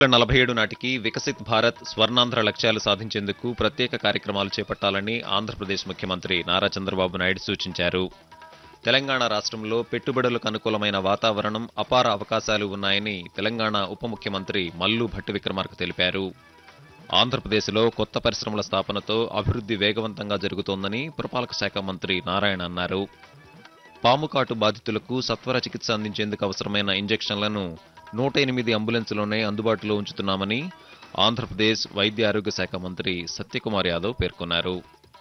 నలభై ఏడు నాటికి వికసిత్ భారత్ స్వర్ణాంధ్ర లక్ష్యాలు సాధించేందుకు ప్రత్యేక కార్యక్రమాలు చేపట్టాలని ఆంధ్రప్రదేశ్ ముఖ్యమంత్రి నారా చంద్రబాబు నాయుడు సూచించారు తెలంగాణ రాష్ట్రంలో పెట్టుబడులకు అనుకూలమైన వాతావరణం అపార అవకాశాలు ఉన్నాయని తెలంగాణ ఉప ముఖ్యమంత్రి మల్లు భట్టి విక్రమార్క తెలిపారు ఆంధ్రప్రదేశ్లో కొత్త పరిశ్రమల స్థాపనతో అభివృద్ధి వేగవంతంగా జరుగుతోందని పురపాలక శాఖ మంత్రి నారాయణ అన్నారు పాముకాటు బాధితులకు సత్వర చికిత్స అందించేందుకు అవసరమైన ఇంజెక్షన్లను నూట ఎనిమిది అంబులెన్స్లోనే అందుబాటులో ఉంచుతున్నామని ఆంధ్రప్రదేశ్ వైద్య ఆరోగ్య శాఖ మంత్రి సత్యకుమార్ యాదవ్ పేర్కొన్నారు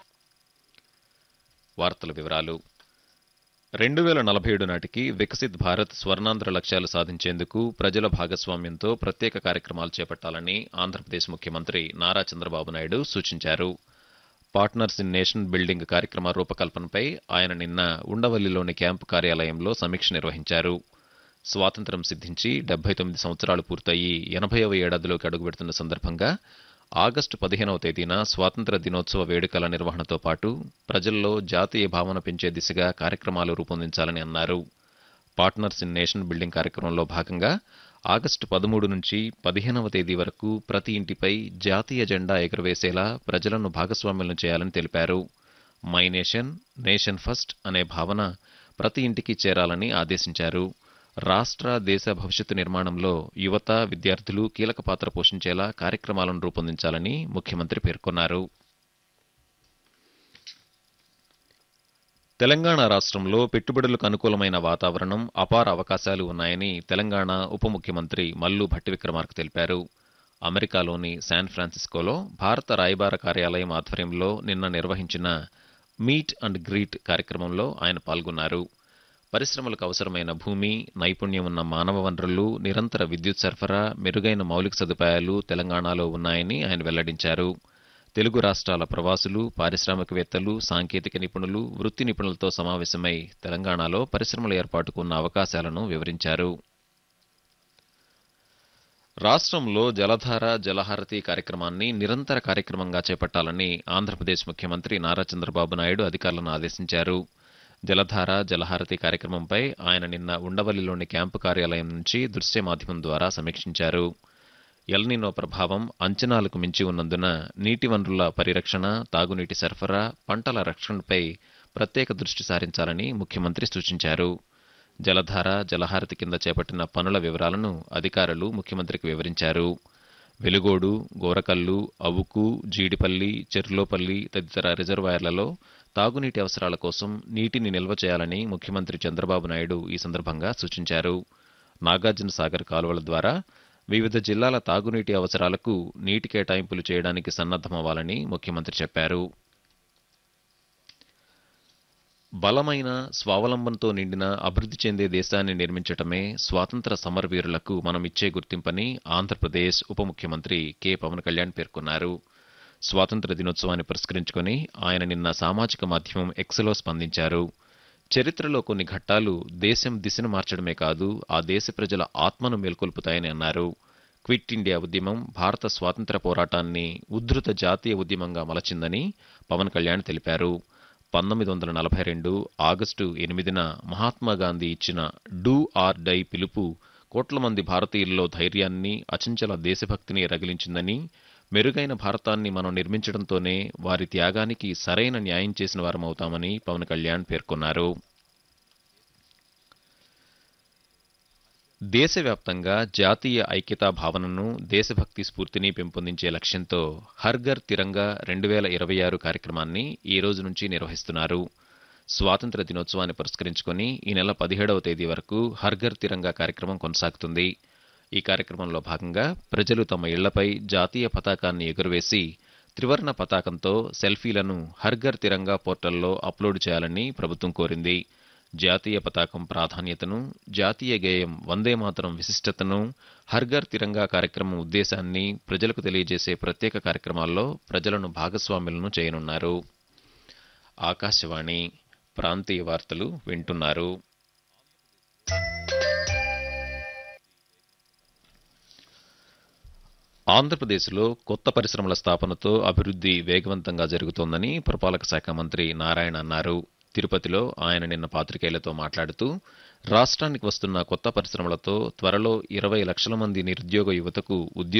వార్తల వివరాలు రెండు వేల నలభై ఏడు నాటికి వికసిత్ భారత్ స్వర్ణాంధ్ర లక్ష్యాలు సాధించేందుకు ప్రజల భాగస్వామ్యంతో ప్రత్యేక కార్యక్రమాలు చేపట్టాలని ఆంధ్రప్రదేశ్ ముఖ్యమంత్రి నారా చంద్రబాబు నాయుడు సూచించారు పార్ట్నర్స్ ఇన్ నేషన్ బిల్డింగ్ కార్యక్రమ రూపకల్పనపై ఆయన నిన్న ఉండవల్లిలోని క్యాంపు కార్యాలయంలో సమీక్ష నిర్వహించారు స్వాతంత్ర్యం సిద్ధించి డెబ్బై తొమ్మిది సంవత్సరాలు పూర్తయి ఎనభైవ ఏడాదిలోకి అడుగుపెడుతున్న సందర్భంగా ఆగస్టు పదిహేనవ తేదీన స్వాతంత్ర దినోత్సవ వేడుకల నిర్వహణతో పాటు ప్రజల్లో జాతీయ భావన పెంచే దిశగా కార్యక్రమాలు రూపొందించాలని అన్నారు పార్ట్నర్స్ ఇన్ నేషన్ బిల్డింగ్ కార్యక్రమంలో భాగంగా ఆగస్టు పదమూడు నుంచి పదిహేనవ తేదీ వరకు ప్రతి ఇంటిపై జాతీయ జెండా ఎగురవేసేలా ప్రజలను భాగస్వామ్యం చేయాలని తెలిపారు మై నేషన్ నేషన్ ఫస్ట్ అనే భావన ప్రతి ఇంటికి చేరాలని ఆదేశించారు రాష్ట్ర దేశ భవిష్యత్తు నిర్మాణంలో యువత విద్యార్థులు కీలక పాత్ర పోషించేలా కార్యక్రమాలను రూపొందించాలని ముఖ్యమంత్రి పేర్కొన్నారు తెలంగాణ రాష్ట్రంలో పెట్టుబడులకు అనుకూలమైన వాతావరణం అపార అవకాశాలు ఉన్నాయని తెలంగాణ ఉప ముఖ్యమంత్రి మల్లు భట్టి విక్రమార్క తెలిపారు అమెరికాలోని శాన్ ఫ్రాన్సిస్కోలో భారత రాయబార కార్యాలయం ఆధ్వర్యంలో నిన్న నిర్వహించిన మీట్ అండ్ గ్రీట్ కార్యక్రమంలో ఆయన పాల్గొన్నారు పరిశ్రమలకు అవసరమైన భూమి నైపుణ్యం ఉన్న మానవ వనరులు నిరంతర విద్యుత్ సరఫరా మెరుగైన మౌలిక సదుపాయాలు తెలంగాణలో ఉన్నాయని ఆయన వెల్లడించారు తెలుగు రాష్ట్రాల ప్రవాసులు పారిశ్రామికవేత్తలు సాంకేతిక నిపుణులు వృత్తి నిపుణులతో సమావేశమై తెలంగాణలో పరిశ్రమల ఏర్పాటుకు ఉన్న అవకాశాలను వివరించారు రాష్ట్రంలో జలధార జలహారతి కార్యక్రమాన్ని నిరంతర కార్యక్రమంగా చేపట్టాలని ఆంధ్రప్రదేశ్ ముఖ్యమంత్రి నారా చంద్రబాబు నాయుడు అధికారులను ఆదేశించారు జలధార జలహారతి కార్యక్రమంపై ఆయన నిన్న ఉండవల్లిలోని క్యాంపు కార్యాలయం నుంచి దృశ్య మాధ్యమం ద్వారా సమీక్షించారు ఎల్నినో ప్రభావం అంచనాలకు మించి ఉన్నందున నీటి వనరుల పరిరక్షణ తాగునీటి సరఫరా పంటల రక్షణపై ప్రత్యేక దృష్టి సారించాలని ముఖ్యమంత్రి సూచించారు జలధార జలహారతి కింద చేపట్టిన పనుల వివరాలను అధికారులు ముఖ్యమంత్రికి వివరించారు వెలుగోడు గోరకల్లు అవుకు జీడిపల్లి చెర్లోపల్లి తదితర రిజర్వాయర్లలో తాగునీటి అవసరాల కోసం నీటిని నిల్వ చేయాలని ముఖ్యమంత్రి చంద్రబాబు నాయుడు ఈ సందర్భంగా సూచించారు నాగార్జున సాగర్ కాలువల ద్వారా వివిధ జిల్లాల తాగునీటి అవసరాలకు నీటి కేటాయింపులు చేయడానికి సన్నద్దమవ్వాలని ముఖ్యమంత్రి చెప్పారు బలమైన స్వావలంబనతో నిండిన అభివృద్ధి చెందే దేశాన్ని నిర్మించటమే స్వాతంత్ర సమరవీరులకు మనం ఇచ్చే గుర్తింపని ఆంధ్రప్రదేశ్ ఉప ముఖ్యమంత్రి కె పవన్ కళ్యాణ్ పేర్కొన్నారు స్వాతంత్ర దినోత్సవాన్ని పురస్కరించుకొని ఆయన నిన్న సామాజిక మాధ్యమం ఎక్స్లో స్పందించారు చరిత్రలో కొన్ని ఘట్టాలు దేశం దిశను మార్చడమే కాదు ఆ దేశ ప్రజల ఆత్మను మేల్కొల్పుతాయని అన్నారు క్విట్ ఇండియా ఉద్యమం భారత స్వాతంత్ర పోరాటాన్ని ఉద్ధృత జాతీయ ఉద్యమంగా మలచిందని పవన్ కళ్యాణ్ తెలిపారు పంతొమ్మిది వందల నలభై రెండు ఆగస్టు ఎనిమిదిన మహాత్మా గాంధీ ఇచ్చిన డూ ఆర్ డై పిలుపు కోట్ల మంది భారతీయుల్లో ధైర్యాన్ని అచంచల దేశభక్తిని రగిలించిందని మెరుగైన భారతాన్ని మనం నిర్మించడంతోనే వారి త్యాగానికి సరైన న్యాయం చేసిన వారమవుతామని పవన్ కళ్యాణ్ పేర్కొన్నారు దేశవ్యాప్తంగా జాతీయ ఐక్యతా భావనను దేశభక్తి స్ఫూర్తిని పెంపొందించే లక్ష్యంతో హర్ఘర్ తిరంగా రెండు వేల ఇరవై ఆరు కార్యక్రమాన్ని ఈ రోజు నుంచి నిర్వహిస్తున్నారు స్వాతంత్ర దినోత్సవాన్ని పురస్కరించుకొని ఈ నెల పదిహేడవ తేదీ వరకు హర్ఘర్ తిరంగా కార్యక్రమం కొనసాగుతుంది ఈ కార్యక్రమంలో భాగంగా ప్రజలు తమ ఇళ్లపై జాతీయ పతాకాన్ని ఎగురవేసి త్రివర్ణ పతాకంతో సెల్ఫీలను హర్ఘర్ తిరంగా పోర్టల్లో అప్లోడ్ చేయాలని ప్రభుత్వం కోరింది జాతీయ పతాకం ప్రాధాన్యతను జాతీయ గేయం వందే మాతరం విశిష్టతను హర్ఘర్ తిరంగా కార్యక్రమం ఉద్దేశాన్ని ప్రజలకు తెలియజేసే ప్రత్యేక కార్యక్రమాల్లో ప్రజలను భాగస్వాములను చేయనున్నారు ఆకాశవాణి ప్రాంతీయ వార్తలు వింటున్నారు ఆంధ్రప్రదేశ్లో కొత్త పరిశ్రమల స్థాపనతో అభివృద్ధి వేగవంతంగా జరుగుతోందని పురపాలక శాఖ మంత్రి నారాయణ అన్నారు తిరుపతిలో ఆయన నిన్న పాత్రికేయులతో మాట్లాడుతూ రాష్ట్రానికి వస్తున్న కొత్త పరిశ్రమలతో త్వరలో ఇరవై లక్షల మంది నిరుద్యోగ యువతకు ఉద్యోగ